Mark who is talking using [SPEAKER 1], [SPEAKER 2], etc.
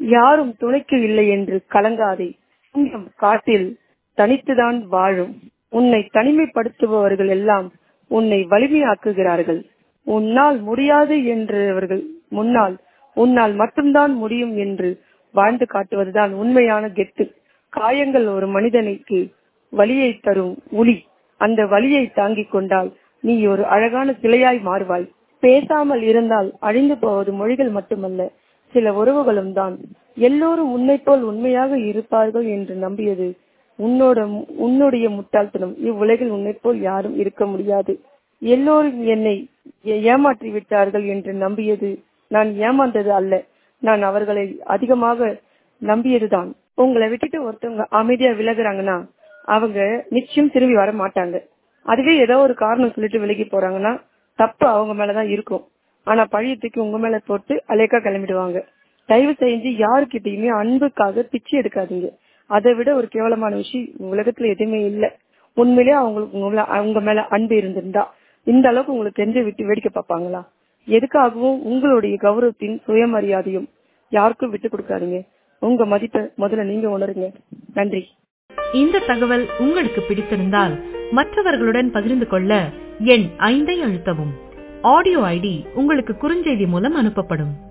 [SPEAKER 1] யாரும் துணைக்கு இல்லை என்று கலங்காதே சிங்கம் காட்டில் தனித்துதான் வாழும் உன்னை தனிமைப்படுத்துபவர்கள் எல்லாம் உன்னை வலிமையாக்குகிறார்கள் உன்னால் முடியாது என்றவர்கள் முன்னால் உன்னால் மட்டும்தான் முடியும் என்று வாழ்ந்து காட்டுவதுதான் உண்மையான கெத்து காயங்கள் ஒரு மனிதனுக்கு வலியை தரும் உளி அந்த வலியை தாங்கிக் கொண்டால் நீ ஒரு அழகான சிலையாய் மாறுவாய் பேசாமல் இருந்தால் அழிந்து போவது மொழிகள் மட்டுமல்ல சில உறவுகளும் தான் எல்லோரும் உன்னை போல் உண்மையாக இருப்பார்கள் என்று நம்பியது உன்னோட உன்னுடைய முட்டாள்தனம் இவ்வுலகில் உன்னை போல் யாரும் இருக்க முடியாது எல்லோரும் என்னை ஏமாற்றி விட்டார்கள் என்று நம்பியது நான் ஏமாந்தது அல்ல நான் அவர்களை அதிகமாக நம்பியதுதான் உங்களை விட்டுட்டு ஒருத்தவங்க அமைதியா விலகுறாங்கன்னா அவங்க நிச்சயம் திரும்பி வர மாட்டாங்க அதுவே ஏதோ ஒரு காரணம் சொல்லிட்டு விலகி போறாங்கன்னா தப்பு அவங்க மேலதான் இருக்கும் ஆனா பழைய தூக்கி உங்க மேல போட்டு அலேக்கா கிளம்பிடுவாங்க தயவு செஞ்சு யாருக்கிட்டையுமே அன்புக்காக பிச்சு எடுக்காதீங்க அதை விட ஒரு கேவலமான விஷயம் உலகத்துல எதுவுமே இல்ல உண்மையிலேயே அவங்களுக்கு உங்க அவங்க மேல அன்பு இருந்திருந்தா இந்த அளவுக்கு உங்களுக்கு தெரிஞ்ச விட்டு வேடிக்கை பார்ப்பாங்களா எதுக்காகவும் உங்களுடைய கௌரவத்தின் சுயமரியாதையும் யாருக்கும் விட்டு கொடுக்காதீங்க உங்க மதிப்பை முதல்ல நீங்க உணருங்க நன்றி
[SPEAKER 2] இந்த தகவல் உங்களுக்கு பிடித்திருந்தால் மற்றவர்களுடன் பகிர்ந்து கொள்ள எண் ஐந்தை அழுத்தவும் ஆடியோ ஐடி உங்களுக்கு குறுஞ்செய்தி மூலம் அனுப்பப்படும்